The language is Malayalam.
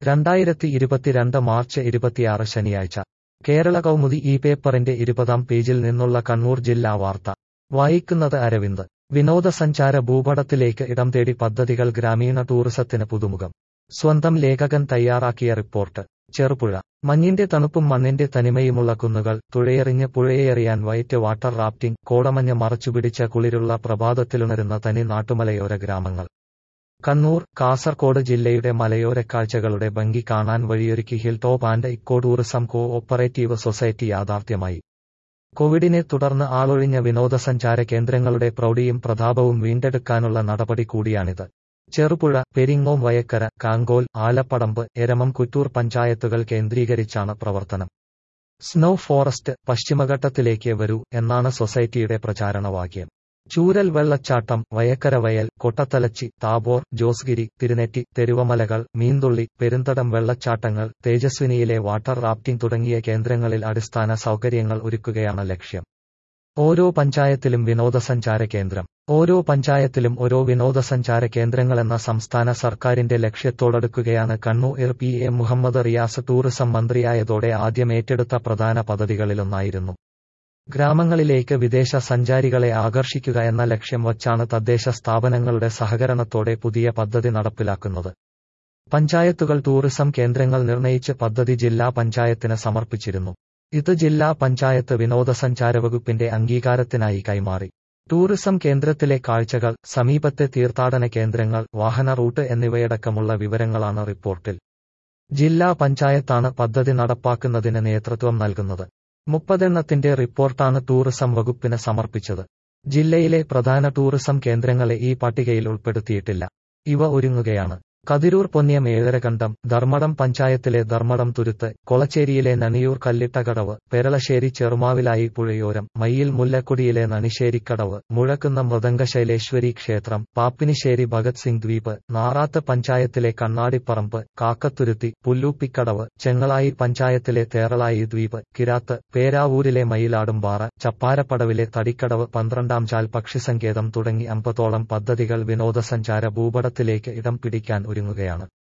രണ്ടായിരത്തി ഇരുപത്തിരണ്ട് മാർച്ച് ഇരുപത്തിയാറ് ശനിയാഴ്ച കേരള കൗമുദി ഈ പേപ്പറിന്റെ ഇരുപതാം പേജിൽ നിന്നുള്ള കണ്ണൂർ ജില്ലാ വാർത്ത വായിക്കുന്നത് അരവിന്ദ് വിനോദസഞ്ചാര ഭൂപടത്തിലേക്ക് ഇടം തേടി പദ്ധതികൾ ഗ്രാമീണ ടൂറിസത്തിന് പുതുമുഖം സ്വന്തം ലേഖകൻ തയ്യാറാക്കിയ റിപ്പോർട്ട് ചെറുപുഴ മഞ്ഞിന്റെ തണുപ്പും മണ്ണിന്റെ തനിമയുമുള്ള കുന്നുകൾ തുഴയെറിഞ്ഞ് പുഴയെറിയാൻ വൈറ്റ് വാട്ടർ റാഫ്റ്റിംഗ് കോടമഞ്ഞ് മറച്ചുപിടിച്ച കുളിരുള്ള പ്രഭാതത്തിലുണരുന്ന തനി നാട്ടുമലയോര ഗ്രാമങ്ങൾ കണ്ണൂർ കാസർകോട് ജില്ലയുടെ മലയോര കാഴ്ചകളുടെ ഭംഗി കാണാൻ വഴിയൊരുക്കി hill top and eco tourism co operative society യാഥാർത്ഥ്യമായി കോവിഡിനെ തുടർന്ന് ആളൊഴിഞ്ഞ വിനോദസഞ്ചാര കേന്ദ്രങ്ങളുടെ പ്രൗഢിയും പ്രതാപവും വീണ്ടെടുക്കാനുള്ള നടപടി കൂടിയാണിത് ചെറുപുഴ പെരിങ്ങോം വയക്കര കാങ്കോൽ ആലപ്പടമ്പ് എരമം കുറ്റൂർ പഞ്ചായത്തുകൾ കേന്ദ്രീകരിച്ചാണ് പ്രവർത്തനം സ്നോ ഫോറസ്റ്റ് പശ്ചിമഘട്ടത്തിലേക്ക് വരൂ എന്നാണ് സൊസൈറ്റിയുടെ പ്രചാരണവാക്യം ചൂരൽ വെള്ളച്ചാട്ടം വയക്കര വയൽ കൊട്ടത്തലച്ചി താബോർ ജോസ്ഗിരി തിരുനെറ്റി തെരുവമലകൾ മീന്തുള്ളി പെരുന്തടം വെള്ളച്ചാട്ടങ്ങൾ തേജസ്വിനിയിലെ വാട്ടർ റാഫ്റ്റിംഗ് തുടങ്ങിയ കേന്ദ്രങ്ങളിൽ അടിസ്ഥാന സൗകര്യങ്ങൾ ഒരുക്കുകയാണ് ലക്ഷ്യം ഓരോ പഞ്ചായത്തിലും വിനോദസഞ്ചാര കേന്ദ്രം ഓരോ പഞ്ചായത്തിലും ഓരോ വിനോദസഞ്ചാര കേന്ദ്രങ്ങളെന്ന സംസ്ഥാന സർക്കാരിന്റെ ലക്ഷ്യത്തോടടുക്കുകയാണ് Kannur P A Muhammad Riyas tourism മന്ത്രിയായതോടെ ആദ്യം ഏറ്റെടുത്ത പ്രധാന പദ്ധതികളിലൊന്നായിരുന്നു ഗ്രാമങ്ങളിലേക്ക് വിദേശ സഞ്ചാരികളെ ആകർഷിക്കുക എന്ന ലക്ഷ്യം വച്ചാണ് തദ്ദേശ സ്ഥാപനങ്ങളുടെ സഹകരണത്തോടെ പുതിയ പദ്ധതി നടപ്പിലാക്കുന്നത് പഞ്ചായത്തുകൾ ടൂറിസം കേന്ദ്രങ്ങൾ നിർണയിച്ച് പദ്ധതി ജില്ലാ പഞ്ചായത്തിന് സമർപ്പിച്ചിരുന്നു ഇത് ജില്ലാ പഞ്ചായത്ത് വിനോദസഞ്ചാര വകുപ്പിന്റെ അംഗീകാരത്തിനായി കൈമാറി ടൂറിസം കേന്ദ്രത്തിലെ കാഴ്ചകൾ സമീപത്തെ തീർത്ഥാടന കേന്ദ്രങ്ങൾ വാഹന റൂട്ട് എന്നിവയടക്കമുള്ള വിവരങ്ങളാണ് റിപ്പോർട്ടിൽ ജില്ലാ പഞ്ചായത്താണ് പദ്ധതി നടപ്പാക്കുന്നതിന് നേതൃത്വം നൽകുന്നത് മുപ്പതെണ്ണത്തിന്റെ റിപ്പോർട്ടാണ് ടൂറിസം വകുപ്പിന് സമർപ്പിച്ചത് ജില്ലയിലെ പ്രധാന ടൂറിസം കേന്ദ്രങ്ങളെ ഈ പട്ടികയിൽ ഉൾപ്പെടുത്തിയിട്ടില്ല ഇവ ഒരുങ്ങുകയാണ് കതിരൂർ പൊന്നിയം ഏഴരകണ്ടം ധർമ്മടം പഞ്ചായത്തിലെ ധർമ്മടം തുരുത്ത് കൊളച്ചേരിയിലെ നണിയൂർ കല്ലിട്ടകടവ് പെരളശ്ശേരി ചെറുമാവിലായി പുഴയോരം മയ്യിൽ മുല്ലക്കുടിയിലെ നണിശ്ശേരിക്കടവ് മുഴക്കുന്ന മൃദംഗശൈലേശ്വരി ക്ഷേത്രം പാപ്പിനിശ്ശേരി ഭഗത് സിംഗ് ദ്വീപ് നാറാത്ത് പഞ്ചായത്തിലെ കണ്ണാടിപ്പറമ്പ് കാക്കത്തുരുത്തി പുല്ലൂപ്പിക്കടവ് ചെങ്ങളായി പഞ്ചായത്തിലെ തേറളായി ദ്വീപ് കിരാത്ത് പേരാവൂരിലെ മയിലാടുംപാറ ചപ്പാരപ്പടവിലെ തടിക്കടവ് പന്ത്രണ്ടാം ചാൽ പക്ഷിസങ്കേതം തുടങ്ങി അമ്പതോളം പദ്ധതികൾ വിനോദസഞ്ചാര ഭൂപടത്തിലേക്ക് ഇടം പിടിക്കാൻ ഒരുങ്ങുകയാണ്